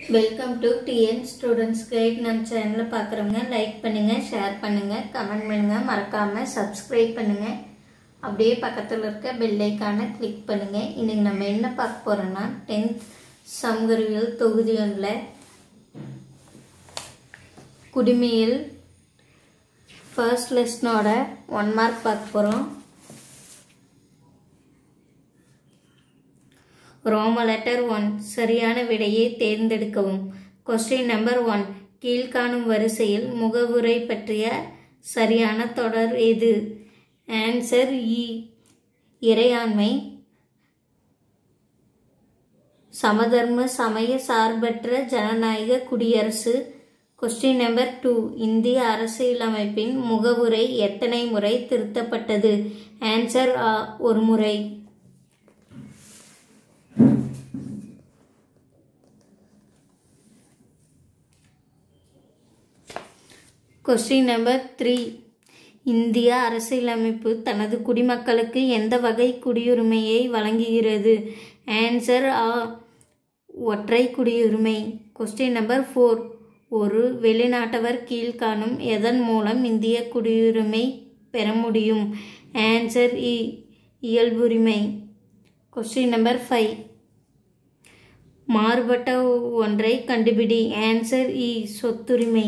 welcome to TN students guide நம்ம சேனலில் பார்க்குறவங்க லைக் பண்ணுங்கள் ஷேர் பண்ணுங்கள் கமெண்ட் பண்ணுங்கள் மறக்காமல் சப்ஸ்கிரைப் பண்ணுங்கள் அப்படியே பக்கத்தில் இருக்க பெல் ஐக்கானை கிளிக் பண்ணுங்கள் இன்றைக்கி நம்ம என்ன பார்க்க போகிறோன்னா டென்த் சமகரியல் தொகுதிகளில் குடிமையில் ஃபர்ஸ்ட் லெஸ்னோட ஒன் மார்க் பார்க்க போகிறோம் ரோம லெட்டர் ஒன் சரியான விடையை தேர்ந்தெடுக்கவும் கொஸ்டின் நம்பர் ஒன் கீழ்காணும் வரிசையில் முகவுரை பற்றிய சரியான தொடர் எது ஆன்சர் இ இறையாண்மை சமதர்ம சமய சார்பற்ற ஜனநாயக குடியரசு கொஸ்டின் நம்பர் டூ இந்திய அரசியலமைப்பின் முகவுரை எத்தனை முறை திருத்தப்பட்டது ஆன்சர் ஆ ஒரு முறை கொஸ்டின் நம்பர் த்ரீ இந்திய அரசியலமைப்பு தனது குடிமக்களுக்கு எந்த வகை குடியுரிமையை வழங்குகிறது ஆன்சர் ஆ ஒற்றை குடியுரிமை கொஸ்டின் நம்பர் ஃபோர் ஒரு வெளிநாட்டவர் கீழ்காணும் எதன் மூலம் இந்திய குடியுரிமை பெற முடியும் ஆன்சர் இ இயல்புரிமை கொஸ்டின் நம்பர் ஃபைவ் மாறுபட்ட ஒன்றை கண்டுபிடி ஆன்சர் இ சொத்துரிமை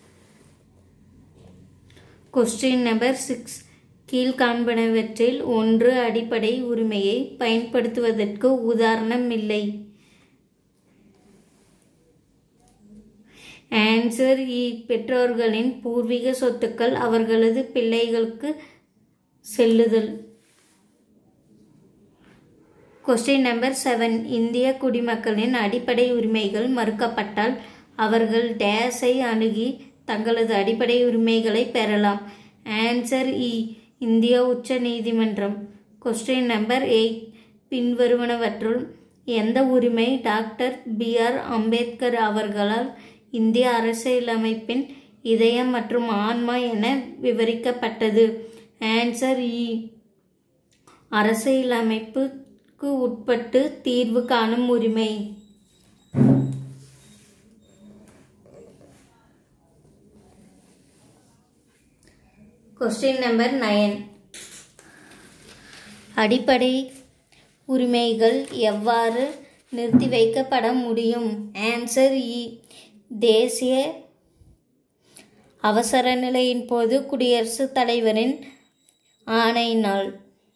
கொஸ்டின் நம்பர் சிக்ஸ் கீழ்காண்பனவற்றில் ஒன்று அடிப்படை உரிமையை பயன்படுத்துவதற்கு உதாரணம் இல்லை ஆன்சர் இ பெற்றோர்களின் பூர்வீக சொத்துக்கள் அவர்களது பிள்ளைகளுக்கு செல்லுதல் கொஸ்டின் நம்பர் செவன் இந்திய குடிமக்களின் அடிப்படை உரிமைகள் மறுக்கப்பட்டால் அவர்கள் டேஸை அணுகி தங்களது அடிப்படை உரிமைகளை பெறலாம் ஆன்சர் இ இந்திய உச்ச நீதிமன்றம் கொஸ்டின் நம்பர் எயிட் பின்வருவனவற்றுள் எந்த உரிமை டாக்டர் பி ஆர் அம்பேத்கர் அவர்களால் இந்திய அரசியலமைப்பின் இதயம் மற்றும் ஆன்மா என விவரிக்கப்பட்டது ஆன்சர் இ அரசியலமைப்புக்கு உட்பட்டு தீர்வு காணும் உரிமை கொஸ்டின் நம்பர் நயன் அடிப்படை உரிமைகள் எவ்வாறு நிறுத்தி வைக்கப்பட முடியும் ஆன்சர் இ தேசிய அவசர நிலையின் போது குடியரசுத் தலைவரின் ஆணையினால்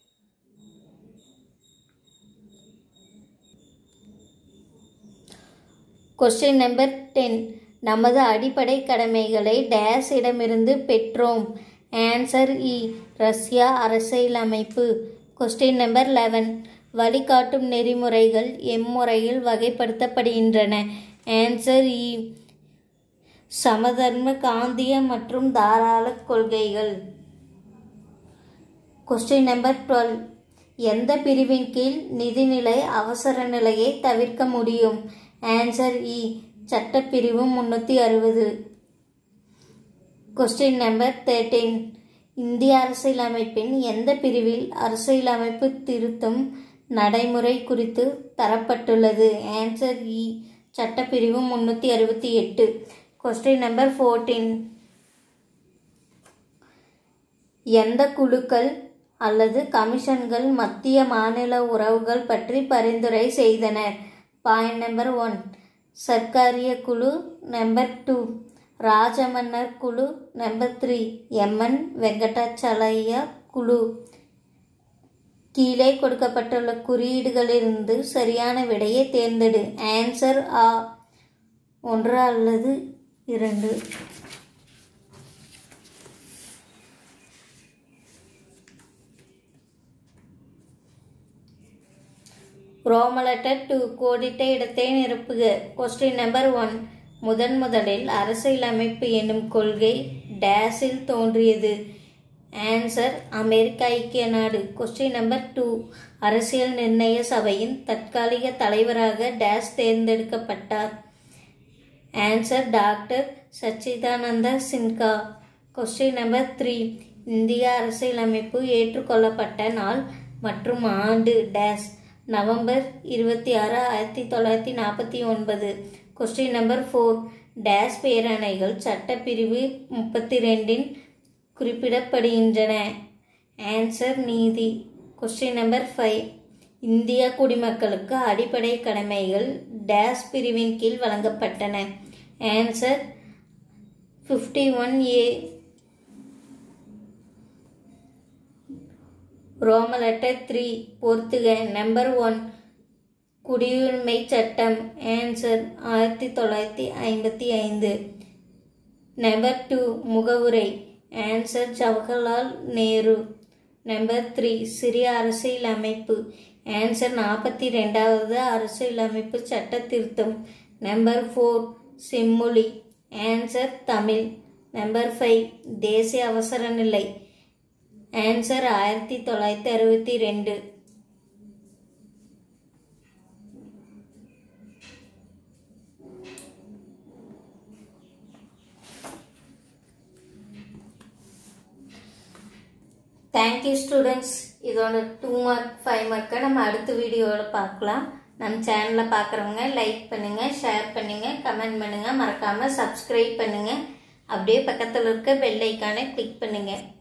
கொஸ்டின் நம்பர் டென் நமது அடிப்படை கடமைகளை டேஸ் இடமிருந்து பெற்றோம் ஆன்சர் இ ரஷ்யா அரசியலமைப்பு கொஸ்டின் நம்பர் லெவன் வழிகாட்டும் நெறிமுறைகள் எம்முறையில் வகைப்படுத்தப்படுகின்றன ஆன்சர் இ சமதர்ம காந்திய மற்றும் தாராள கொள்கைகள் கொஸ்டின் நம்பர் டுவெல் எந்த பிரிவின் கீழ் நிதிநிலை அவசர நிலையை தவிர்க்க முடியும் ஆன்சர் இ சட்டப்பிரிவு முன்னூற்றி அறுபது கொஸ்டின் நம்பர் தேர்ட்டீன் இந்திய அரசியலமைப்பின் எந்த பிரிவில் அரசியலமைப்பு திருத்தம் நடைமுறை குறித்து தரப்பட்டுள்ளது ஆன்சர் இ சட்டப்பிரிவு முன்னூற்றி அறுபத்தி எட்டு கொஸ்டின் நம்பர் ஃபோர்டீன் எந்த குழுக்கள் அல்லது கமிஷன்கள் மத்திய மாநில உறவுகள் பற்றி பரிந்துரை செய்தனர் பாயிண்ட் நம்பர் ஒன் சர்க்காரிய குழு நம்பர் டூ ராஜமன்னர் குழு நம்பர் த்ரீ எம்என் வெங்கடாச்சலையா குழு கீழே கொடுக்கப்பட்டுள்ள குறியீடுகளிலிருந்து சரியான விடையை தேர்ந்தெடு ஆன்சர் ஆ ஒன்று அல்லது இரண்டு ரோமலெட்டர் டூ கோடிட்ட இடத்தை நிரப்புக கொஸ்டின் நம்பர் ஒன் முதன் முதலில் அரசியலமைப்பு என்னும் கொள்கை டேஸில் தோன்றியது ஆன்சர் அமெரிக்க ஐக்கிய நாடு கொஸ்டின் நம்பர் டூ அரசியல் நிர்ணய சபையின் தற்காலிக தலைவராக டேஸ் தேர்ந்தெடுக்கப்பட்டார் answer doctor Sachchidananda Sinha question number three இந்திய அரசியலமைப்பு ஏற்றுக்கொள்ளப்பட்ட நாள் மற்றும் ஆண்டு டேஸ் நவம்பர் இருபத்தி ஆறு ஆயிரத்தி தொள்ளாயிரத்தி நாற்பத்தி ஒன்பது கொஸ்டின் நம்பர் ஃபோர் டேஸ் பேரணைகள் சட்டப்பிரிவு முப்பத்தி ரெண்டின் குறிப்பிடப்படுகின்றன ஆன்சர் நீதி கொஸ்டின் நம்பர் ஃபைவ் இந்திய குடிமக்களுக்கு அடிப்படை கடமைகள் டேஸ் பிரிவின் கீழ் வழங்கப்பட்டன ஆன்சர் ஃபிஃப்டி ஒன் ஏ ரோம லெட்டர் த்ரீ பொறுத்துக நம்பர் ஒன் குடியுரிமை சட்டம் ஆன்சர் ஆயிரத்தி தொள்ளாயிரத்தி ஐம்பத்தி ஐந்து நம்பர் டூ முகவுரை answer Jawaharlal Nehru number three சிறிய அரசியல் அமைப்பு ஆன்சர் நாற்பத்தி ரெண்டாவது அரசியல் அமைப்பு சட்ட திருத்தம் நம்பர் ஃபோர் செம்மொழி ஆன்சர் தமிழ் நம்பர் ஃபைவ் தேசிய அவசர நிலை ஆன்சர் ஆயிரத்தி தொள்ளாயிரத்தி அறுபத்தி ரெண்டு தேங்க்யூ ஸ்டூடெண்ட்ஸ் இதோட டூ மார்க் ஃபைவ் மார்க்கை நம்ம அடுத்த வீடியோவில் பார்க்கலாம் நம்ம சேனலில் பார்க்குறவங்க லைக் பண்ணுங்கள் ஷேர் பண்ணுங்கள் கமெண்ட் பண்ணுங்கள் மறக்காமல் சப்ஸ்கிரைப் பண்ணுங்கள் அப்படியே பக்கத்தில் இருக்க பெல் ஐக்கானை கிளிக் பண்ணுங்கள்